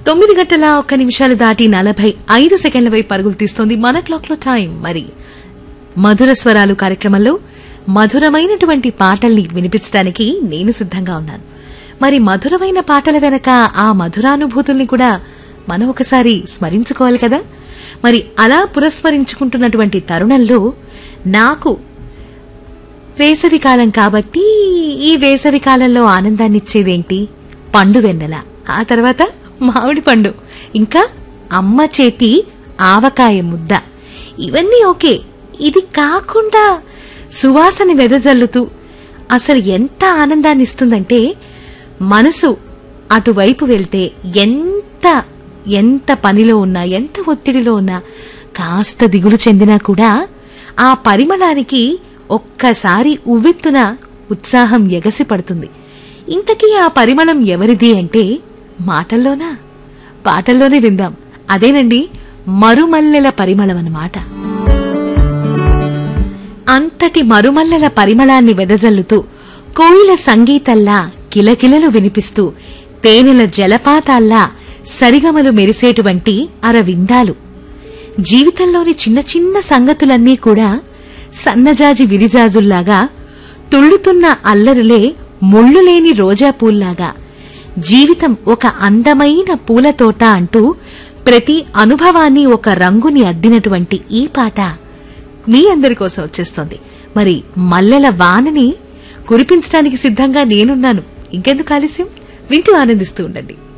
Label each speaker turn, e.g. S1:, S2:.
S1: తొమ్మిది గంటల ఒక్క నిమిషాలు దాటి నలభై ఐదు సెకండ్లపై పరుగులు తీస్తోంది మన క్లాక్ లో టైం మరి మధుర స్వరాలు కార్యక్రమంలో మధురమైనటువంటి పాటల్ని వినిపించడానికి నేను సిద్ధంగా ఉన్నాను మరి మధురమైన పాటల వెనక ఆ మధురానుభూతుల్ని కూడా మనం ఒకసారి స్మరించుకోవాలి కదా మరి అలా పురస్మరించుకుంటున్నటువంటి తరుణంలో నాకు వేసవి కాలం కాబట్టి ఈ వేసవి కాలంలో ఆనందాన్ని ఇచ్చేదేంటి పండు వెన్నెల ఆ తర్వాత మామిడి పండు ఇంకా అమ్మ చేతి ఆవకాయ ముద్ద ఇవన్నీ ఓకే ఇది కాకుండా సువాసన వెదజల్లుతూ అసలు ఎంత ఆనందాన్ని ఇస్తుందంటే మనసు అటువైపు వెళ్తే ఎంత ఎంత పనిలో ఉన్నా ఎంత ఒత్తిడిలో ఉన్నా కాస్త దిగులు చెందినా కూడా ఆ పరిమళానికి ఒక్కసారి ఉవ్వెత్తున ఉత్సాహం ఎగసి పడుతుంది ఇంతకీ ఆ పరిమళం ఎవరిది అంటే మాటల్లోనా పాటల్లోనే విందాం అదేనండి మరుమల్లెల పరిమళం అన్నమాట అంతటి మరుమల్లెల పరిమళాన్ని వెదజల్లుతూ కోయిల సంగీతల్లా కిలకిలలు వినిపిస్తూ తేనెల జలపాతాల్లా సరిగమలు మెరిసేటువంటి అరవిందాలు జీవితంలోని చిన్న చిన్న సంగతులన్నీ కూడా సన్నజాజి విరిజాజుల్లాగా తుళ్ళుతున్న అల్లరులే ముళ్ళులేని రోజా పూల్లాగా జీవితం ఒక అందమైన పూలతోట అంటూ ప్రతి అనుభవాన్ని ఒక రంగుని అద్దినటువంటి ఈ పాట మీ అందరి కోసం వచ్చేస్తోంది మరి మల్లెల వానని కురిపించడానికి సిద్ధంగా నేనున్నాను ఇంకెందుకు ఆలస్యం వింటూ ఆనందిస్తూ ఉండండి